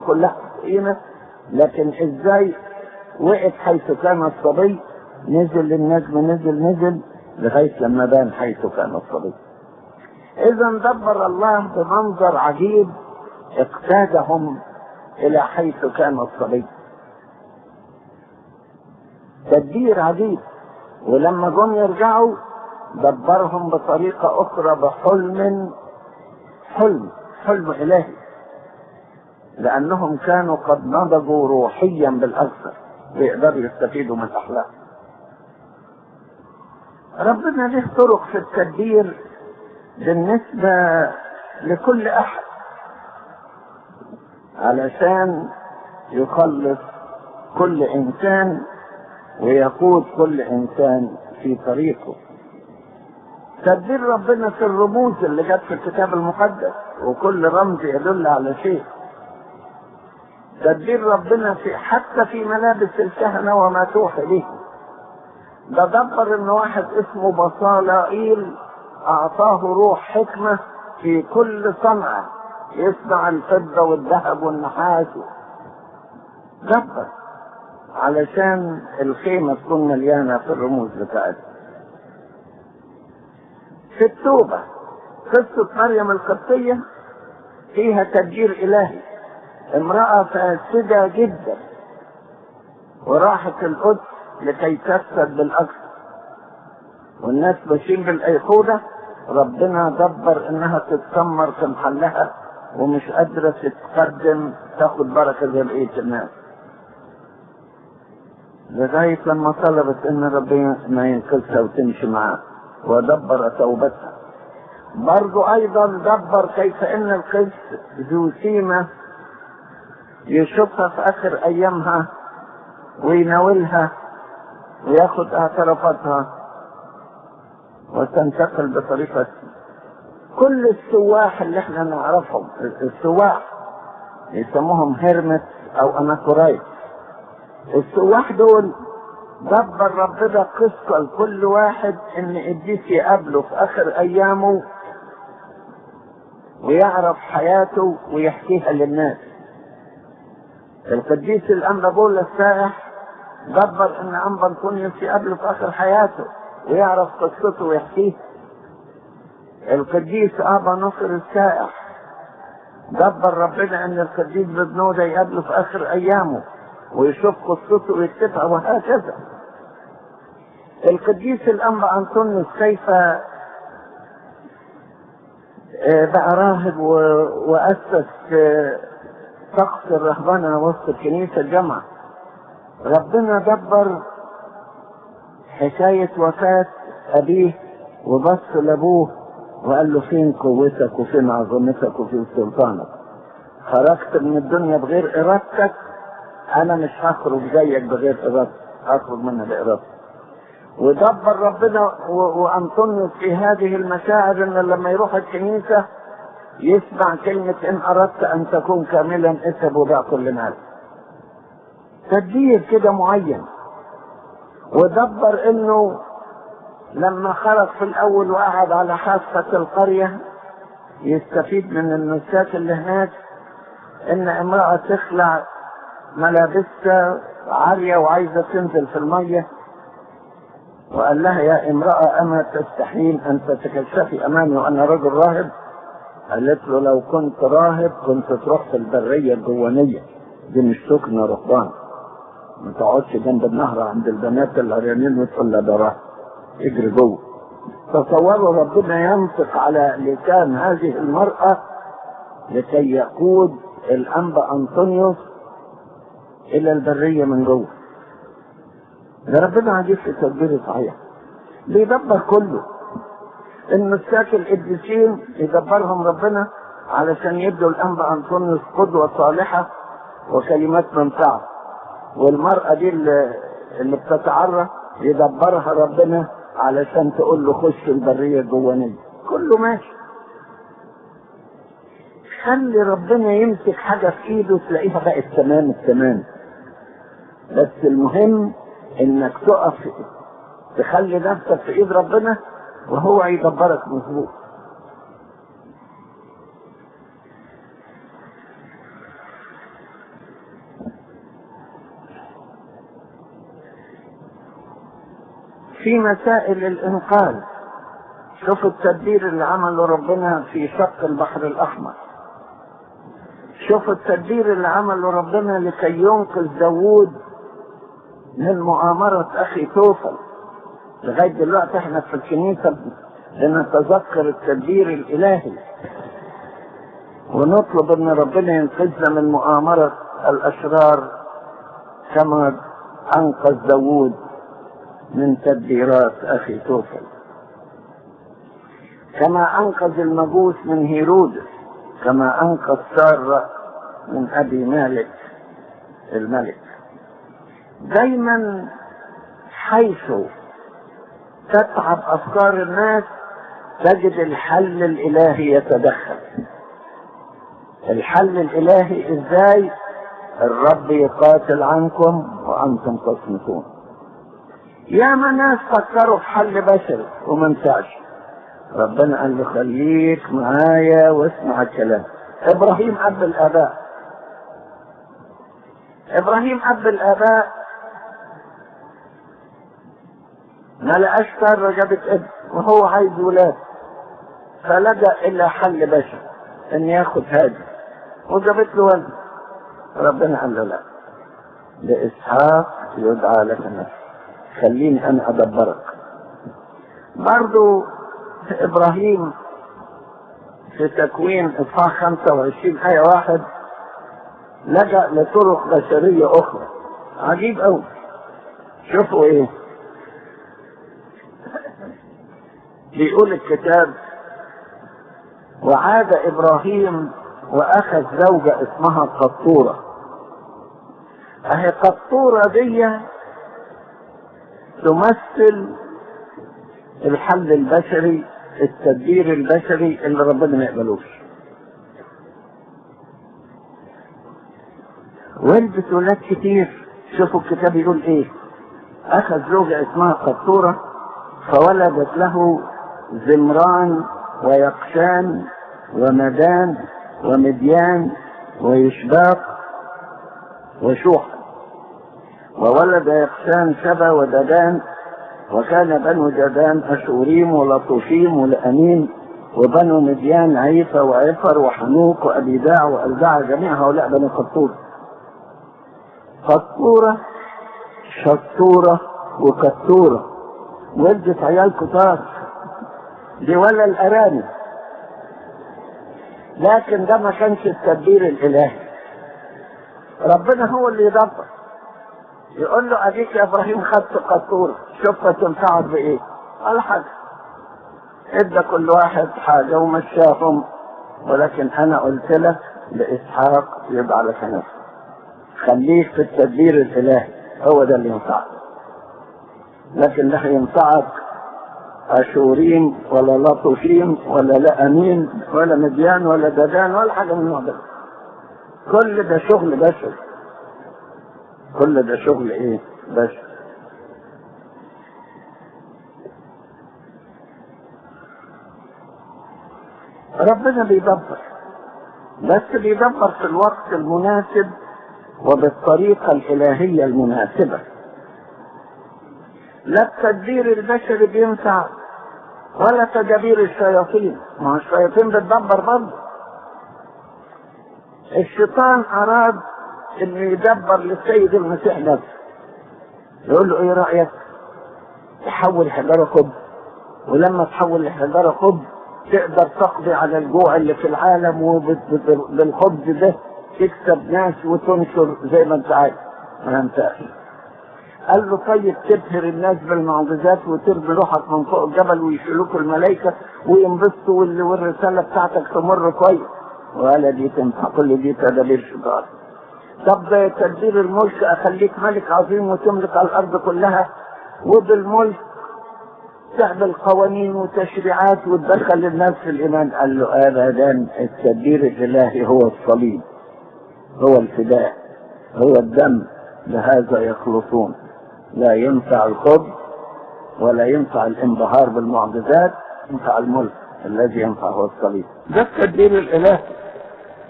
كلها قيمة لكن ازاي وقف حيث كان الصبي نزل النجم نزل نزل لغاية لما بان حيث كان الصبي اذا دبر الله بمنظر عجيب اقتادهم الى حيث كان الصبي تدبير عجيب ولما جم يرجعوا دبرهم بطريقة أخرى بحلم حلم حلم إلهي لأنهم كانوا قد نضجوا روحيا بالأكثر بيقدروا يستفيدوا من الأحلام ربنا له طرق في التدبير بالنسبة لكل أحد علشان يخلص كل إنسان ويقود كل إنسان في طريقه تدبير ربنا في الرموز اللي جت في الكتاب المقدس وكل رمز يدل على شيء تدبير ربنا في حتى في ملابس الكهنة وما توحي به ده دبر ان واحد اسمه بصالائيل اعطاه روح حكمة في كل صنعة يصنع الفضة والذهب والنحاس دبر علشان الخيمة تكون مليانة في الرموز بتاعتها في التوبة قصة مريم القبطية فيها تدبير إلهي امرأة فاسدة جدا وراحت القدس لكي تفسد بالأكثر والناس ماشيين بالأيقونة ربنا دبر انها تتسمر في محلها ومش قادرة تتقدم تاخد بركة زي بقية الناس لغاية لما طلبت ان ربنا ما ينقذها وتمشي معاه ودبر توبتها برضو ايضا دبر كيف ان القس ذو سيمة يشوفها في اخر ايامها ويناولها وياخد اعترافاتها وتنتقل بطريقة كل السواح اللي احنا نعرفهم السواح يسموهم هيرمت او اناكورايت السواح دول دبر ربنا قصة لكل واحد ان ابليس يقابله في اخر ايامه ويعرف حياته ويحكيها للناس القديس الانبا بولا السائح دبر ان انبا انطونيوس يقابله في اخر حياته ويعرف قصته ويحكيها القديس ابا نصر السائح دبر ربنا ان القديس ببنودة يقابله في اخر ايامه ويشوف قصته ويكتبها وهكذا القديس الانبا انطونيوس كيف بقى راهب واسس طقس الرهبنه وسط الكنيسه الجامعه ربنا دبر حكايه وفاه ابيه وبص لابوه وقال له فين قوتك وفين عظمتك وفين سلطانك خرجت من الدنيا بغير ارادتك انا مش هخرج زيك بغير ارادتك هخرج منها بارادتك ودبر ربنا وانطونيوس في هذه المشاعر ان لما يروح الكنيسه يسمع كلمة إن أردت أن تكون كاملا اذهب وبيع كل مال. تدبير كده معين. ودبر إنه لما خرج في الأول وقعد على حافة القرية يستفيد من النساك اللي هناك إن امرأة تخلع ملابسها عارية وعايزة تنزل في المية وقال لها يا امرأة أما تستحين أن تتكشفي أمامي وأنا رجل راهب قالت له لو كنت راهب كنت تروح في البرية الجوانية دي مش سكن رهبان ما تقعدش جنب النهر عند البنات العريانين وتقول لها ده راهب اجري جوه تصوروا ربنا ينطق على لسان هذه المرأة لكي يقود الأنبا أنطونيوس إلى البرية من جوه ده ربنا عجيب في تدبيره صحيح بيدبر كله النساك القديسين يدبرهم ربنا علشان يدوا الانبا انطونيوس قدوه صالحه وكلمات منفعه والمراه دي اللي, اللي بتتعرى يدبرها ربنا علشان تقول له خش البريه الجوانيه كله ماشي خلي ربنا يمسك حاجه في ايده تلاقيها بقت تمام التمام بس المهم انك تقف تخلي نفسك في ايد ربنا وهو يدبرك مظبوط في مسائل الإنقاذ شوف التدبير اللي عمله ربنا في شق البحر الأحمر شوف التدبير اللي عمله ربنا لكي ينقذ داوود من مؤامرة أخي توفل لغاية دلوقتي احنا في الكنيسة بنتذكر التدبير الإلهي ونطلب ان ربنا ينقذنا من مؤامرة الأشرار كما أنقذ داوود من تدبيرات أخي توفل كما أنقذ المجوس من هيرودس كما أنقذ سارة من أبي مالك الملك دايما حيث تتعب أفكار الناس تجد الحل الإلهي يتدخل الحل الإلهي إزاي الرب يقاتل عنكم وأنتم تصمتون ياما ناس فكروا في حل بشري وما نفعش ربنا قال له خليك معايا واسمع الكلام ابراهيم اب الاباء ابراهيم اب الاباء ما لقاش ساره جابت ابن وهو عايز ولاد فلجا الى حل بشري ان ياخد هاجر وجابت له ولد ربنا قال له لا لاسحاق يدعى لك نفسك خليني انا ادبرك برضو ابراهيم في تكوين اصحاح 25 آية واحد لجأ لطرق بشرية أخرى عجيب أوي شوفوا إيه بيقول الكتاب وعاد إبراهيم وأخذ زوجة اسمها قطورة أهي قطورة دي تمثل الحل البشري التدبير البشري اللي ربنا ما يقبلوش ولدت ولاد كتير شوفوا الكتاب يقول ايه اخذ زوجة اسمها قطورة فولدت له زمران ويقشان ومدان ومديان ويشباق وشوح وولد يقشان شبا وددان وكان بنو جدان أشوريم ولطوفيم ولأمين وبنو مديان عيفة وعفر وحنوك وأبيداع وألداع جميع هؤلاء بني قطورة قطورة شطورة وكتورة ولدت عيال كتار دي ولا الأرانب لكن ده ما كانش التدبير الإلهي ربنا هو اللي يدبر يقول له اديك يا ابراهيم خدت قطوره شوف تنفعك بايه ولا حاجه ادى كل واحد حاجه ومشاهم ولكن انا قلت لك لاسحاق يبقى لك نفسك خليك في التدبير الالهي هو ده اللي ينفعك لكن لا ينفعك اشورين ولا لطوفين ولا لا امين ولا مديان ولا ددان ولا حاجه من النوع ده كل ده شغل بشري كل ده شغل ايه بس ربنا بيدبر بس بيدبر في الوقت المناسب وبالطريقة الإلهية المناسبة لا التدبير البشري بينفع ولا تدابير الشياطين ما الشياطين بتدبر برضه الشيطان أراد انه يدبر للسيد المسيح نفسه يقول له ايه رايك تحول حجاره خب ولما تحول لحجاره خب تقدر تقضي على الجوع اللي في العالم وبالخبز ده تكسب ناس وتنشر زي ما انت عايز ما انت قال له طيب تبهر الناس بالمعجزات وترمي روحك من فوق الجبل ويشيلوك الملائكه وينبسطوا والرساله بتاعتك تمر كويس ولا دي تنفع كل دي تدابير شيطان طب تدبير الملك اخليك ملك عظيم وتملك على الارض كلها وبالملك تعمل قوانين وتشريعات وتدخل الناس في الايمان قال له ابدا التدبير الالهي هو الصليب هو الفداء هو الدم لهذا يخلصون لا ينفع الخبز ولا ينفع الانبهار بالمعجزات ينفع الملك الذي ينفع هو الصليب ده التدبير الالهي